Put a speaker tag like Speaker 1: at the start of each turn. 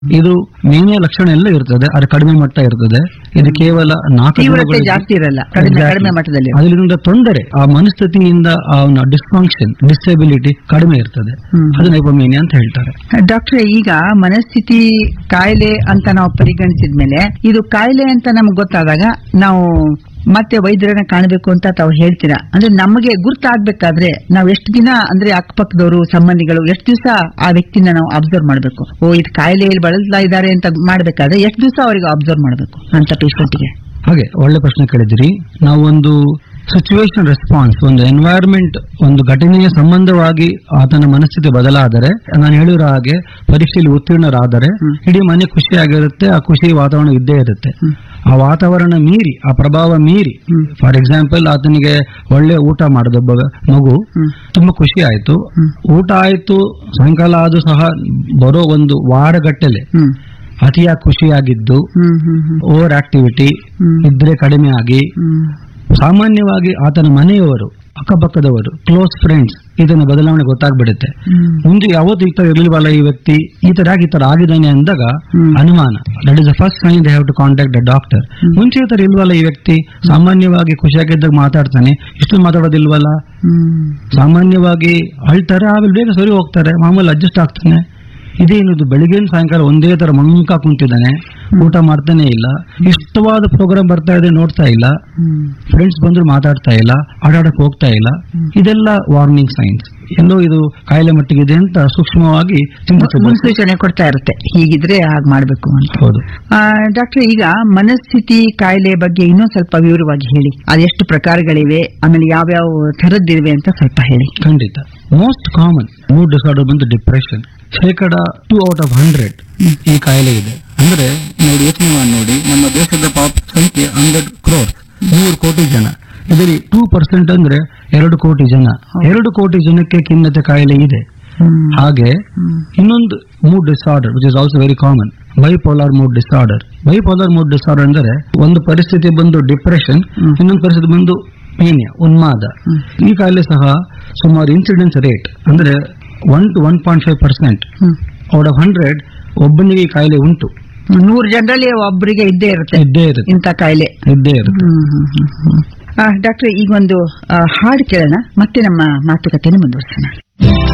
Speaker 1: ಇದು ಮೇನಿಯ ಲಕ್ಷಣ ಎಲ್ಲ ಇರ್ತದೆ ಅದು ಕಡಿಮೆ ಮಟ್ಟ ಇರ್ತದೆ ಇದು ಕೇವಲ ನಾಲ್ಕು
Speaker 2: ತೀವ್ರತೆ
Speaker 1: ದಿನಗಳಿಗೆ-
Speaker 2: ಜಾಸ್ತಿ ಇರಲ್ಲ ಕಡಿಮೆ
Speaker 1: Exactly.
Speaker 2: ಕಡಿಮೆ ಮಟ್ಟದಲ್ಲಿ
Speaker 1: ಅದರಿಂದ ತೊಂದರೆ ಆ ಮನಸ್ಥಿತಿಯಿಂದ ಅವನ ಡಿಸ್ಫಂಕ್ಷನ್ ಡಿಸೆಬಿಲಿಟಿ ಕಡಿಮೆ ಇರ್ತದೆ
Speaker 2: ಹ್ಮ್.
Speaker 1: ಅದು ನೈಪೋಮೇನಿಯಾ ಅಂತ ಹೇಳ್ತಾರೆ
Speaker 2: ಡಾಕ್ಟ್ರೆ ಈಗ ಮನಸ್ಥಿತಿ ಕಾಯಿಲೆ ಅಂತ ನಾವು ಪರಿಗಣಿಸಿದ್ಮೇಲೆ ಇದು ಕಾಯಿಲೆ ಅಂತ ನಮ್ಗೆ ಗೊತ್ತಾದಾಗ ನಾವು ಮತ್ತೆ ವೈದ್ಯರನ್ನ ಕಾಣಬೇಕು ಅಂತ ತಾವು ಹೇಳ್ತೀರಾ ಅಂದ್ರೆ ನಮಗೆ ಗುರ್ತಾಗ್ಬೇಕಾದ್ರೆ ನಾವು ಎಷ್ಟು ದಿನ ಅಂದ್ರೆ ಅಕ್ಕಪಕ್ಕದವರು ಸಂಬಂಧಿಗಳು ಎಷ್ಟು ದಿವಸ ಆ ವ್ಯಕ್ತಿನ ನಾವು ಅಬ್ಸರ್ವ್ ಮಾಡಬೇಕು ಓ ಇದು ಕಾಯಿಲೆಯಲ್ಲಿ ಬಳಸ್ತಾ ಇದ್ದಾರೆ ಅಂತ ಮಾಡ್ಬೇಕಾದ್ರೆ ಎಷ್ಟು ದಿವಸ ಅವರಿಗೆ ಅಬ್ಸರ್ವ್ ಮಾಡಬೇಕು ಅಂತ ಪೇಷಂಟ್ಗೆ
Speaker 1: ಹಾಗೆ ಒಳ್ಳೆ ಪ್ರಶ್ನೆ ಕೇಳಿದಿರಿ ನಾವು ಒಂದು ಸಿಚುವೇಶನ್ ರೆಸ್ಪಾನ್ಸ್ ಒಂದು ಎನ್ವೈರನ್ಮೆಂಟ್ ಒಂದು ಘಟನೆಯ ಸಂಬಂಧವಾಗಿ ಆತನ ಮನಸ್ಥಿತಿ ಬದಲಾದರೆ ನಾನು ಹೇಳಿರೋ ಹಾಗೆ ಪರೀಕ್ಷೆಯಲ್ಲಿ ಉತ್ತೀರ್ಣರಾದರೆ
Speaker 2: ಹ್ಮ್.
Speaker 1: ಇಡೀ ಮನೆ ಖುಷಿಯಾಗಿರುತ್ತೆ ಆ ಖುಷಿ ವಾತಾವರಣ ಇದ್ದೇ ಇರುತ್ತೆ
Speaker 2: ಹ್ಮ್.
Speaker 1: ಆ ವಾತಾವರಣ ಮೀರಿ ಆ ಪ್ರಭಾವ ಮೀರಿ
Speaker 2: ಹ್ಮ್.
Speaker 1: ಫಾರ್ ಎಕ್ಸಾಂಪಲ್ ಆತನಿಗೆ ಒಳ್ಳೆ ಊಟ ಮಾಡಿದೊಬ್ಬ ಮಗು
Speaker 2: ಹ್ಮ್.
Speaker 1: ತುಂಬಾ ಖುಷಿ ಆಯ್ತು
Speaker 2: ಹ್ಮ್.
Speaker 1: ಊಟ ಆಯ್ತು ಸಾಯಂಕಾಲ ಆದ್ರೂ ಸಹ ಬರೋ ಒಂದು ವಾರಗಟ್ಟಲೆ
Speaker 2: ಹ್ಮ್
Speaker 1: ಅತಿಯಾಗಿ ಖುಷಿಯಾಗಿದ್ದು
Speaker 2: ಹ್ಮ್ ಹ್ಮ್ ಹ್ಮ್
Speaker 1: ಓವರ್ ಆಕ್ಟಿವಿಟಿ
Speaker 2: ಹ್ಮ್.
Speaker 1: ಇದ್ರೆ ಕಡಿಮೆ ಆಗಿ
Speaker 2: ಹ್ಮ್
Speaker 1: ಸಾಮಾನ್ಯವಾಗಿ ಆತನ ಮನೆಯವರು ಅಕ್ಕಪಕ್ಕದವರು ಕ್ಲೋಸ್ ಫ್ರೆಂಡ್ಸ್ ಇದನ್ನ ಬದಲಾವಣೆ ಗೊತ್ತಾಗ್ಬಿಡುತ್ತೆ
Speaker 2: ಹ್ಮ್
Speaker 1: ಮುಂದೆ ಯಾವತ್ತು ಈ ತರ ಇರಲಿಲ್ವಲ್ಲ ಈ ವ್ಯಕ್ತಿ ಈ ತರ ಯಾಕೆ ಈ ತರ ಆಗಿದ್ದಾನೆ ಅಂದಾಗ
Speaker 2: ಹ್ಮ್.
Speaker 1: ಅನುಮಾನ that is the first sign they have to contact the doctor
Speaker 2: ಹ್ಮ್.
Speaker 1: ಮುಂಚೆ ಈ ತರ ಇಲ್ವಲ್ಲ ಈ ವ್ಯಕ್ತಿ ಸಾಮಾನ್ಯವಾಗಿ ಖುಷಿಯಾಗಿದ್ದಾಗ ಮಾತಾಡ್ತಾನೆ ಇಷ್ಟು ಮಾತಾಡೋದಿಲ್ವಲ್ಲ
Speaker 2: ಹ್ಮ್
Speaker 1: ಸಾಮಾನ್ಯವಾಗಿ ಅಳ್ತಾರೆ ಆಮೇಲೆ ಬೇಗ ಸರಿ ಹೋಗ್ತಾರೆ ಮಾಮೂಲಿ ಅಡ್ಜಸ್ಟ್ ಆಗ್ತಾನೆ ಇದೇನಿದು ಬೆಳಿಗ್ಗೆ ಸಾಯಂಕಾಲ ಒಂದೇ ತರ ಮಂಕ ಕುಂತಿದ್ದಾನೆ ಊಟ ಮಾಡ್ತಾನೆ ಇಲ್ಲ ಇಷ್ಟವಾದ ಪ್ರೋಗ್ರಾಮ್ ಬರ್ತಾ ಇದೆ ನೋಡ್ತಾ ಇಲ್ಲ
Speaker 2: ಹ್ಮ್
Speaker 1: ಫ್ರೆಂಡ್ಸ್ ಬಂದ್ರು ಮಾತಾಡ್ತಾ ಇಲ್ಲ ಆಟಾಡಕ್ ಹೋಗ್ತಾ ಇಲ್ಲ ಇದೆಲ್ಲ ವಾರ್ನಿಂಗ್ ಸೈನ್ಸ್ ಎಲ್ಲೋ ಇದು ಕಾಯಿಲೆ ಮಟ್ಟಿಗಿದೆ ಅಂತ ಸೂಕ್ಷ್ಮವಾಗಿ ಚಿಂತಿಸಬಹುದು
Speaker 2: ಮುನ್ಸೂಚನೆ ಕೊಡ್ತಾ ಇರುತ್ತೆ ಹೀಗಿದ್ರೆ ಹಾಗೆ ಮಾಡ್ಬೇಕು ಅಂತ
Speaker 1: ಹೌದು
Speaker 2: ಡಾಕ್ಟರ್ ಈಗ ಮನಸ್ಥಿತಿ ಕಾಯಿಲೆ ಬಗ್ಗೆ ಇನ್ನೂ ಸ್ವಲ್ಪ ವಿವರವಾಗಿ ಹೇಳಿ ಅದೆಷ್ಟು ಪ್ರಕಾರಗಳಿವೆ ಆಮೇಲೆ ಯಾವ್ಯಾವ ಥರದ್ದಿವೆ ಅಂತ ಸ್ವಲ್ಪ ಹೇಳಿ
Speaker 1: ಖಂಡಿತ ಮೋಸ್ಟ್ ಕಾಮನ್ ಮೂಡ್ ಡಿಸಾರ್ಡರ್ ಬಂದು ಡಿಪ್ರೆಷನ್ ಶೇಕಡ ಟೂ ಔಟ್ ಆಫ್ ಹಂಡ್ರೆಡ್ ಈ ಕಾಯಿಲೆ ಇದೆ ಅಂದ್ರೆ ನೋಡಿ ಯೋಚನೆ ಮಾಡಿ ನೋಡಿ ನಮ್ಮ ದೇಶದ ಪಾಪ್ ಸಂಖ್ಯೆ ಹಂಡ್ರೆಡ್ ಕ್ರೋರ್ಸ್ ನೂರು ಕೋಟಿ ಜನ ಇದರಲ್ಲಿ ಟೂ ಪರ್ಸೆಂಟ್ ಅಂದ್ರೆ ಎರಡು ಕೋಟಿ ಜನ ಎರಡು ಕೋಟಿ ಜನಕ್ಕೆ ಖಿನ್ನತೆ ಕಾಯಿಲೆ ಇದೆ ಹಾಗೆ ಇನ್ನೊಂದು mood disorder which is also very common bipolar mood disorder bipolar mood disorder ಅಂದ್ರೆ ಒಂದು ಪರಿಸ್ಥಿತಿ ಬಂದು ಡಿಪ್ರೆಷನ್
Speaker 2: ಹ್ಮ್.
Speaker 1: ಇನ್ನೊಂದು ಪರಿಸ್ಥಿತಿ ಬಂದು ಮೇನಿಯ ಉನ್ಮಾದ
Speaker 2: ಹ್ಮ್.
Speaker 1: ಈ ಕಾಯಿಲೆ ಸಹ ಸುಮಾರು ಇನ್ಸಿಡೆನ್ಸ್ ರೇಟ್ ಅಂದ್ರೆ one to one point five percent out of hundred ಒಬ್ಬನಿಗೆ ಈ ಕಾಯಿಲೆ ಉಂಟು
Speaker 2: ನೂರು ಜನರಲ್ಲಿ ಒಬ್ಬರಿಗೆ ಇದ್ದೇ ಇರುತ್ತೆ
Speaker 1: ಇದ್ದೇ ಇರುತ್ತೆ
Speaker 2: ಇಂಥ ಕಾಯಿಲೆ
Speaker 1: ಇದ್ದೇ ಇರುತ್ತೆ
Speaker 2: ಡಾಕ್ಟರ್ ಈಗ ಒಂದು ಆ, ಹಾಡು ಕೇಳೋಣ ಮತ್ತೆ ನಮ್ಮ ಮಾತುಕತೆಯನ್ನು ಮುಂದುವರಿಸೋಣ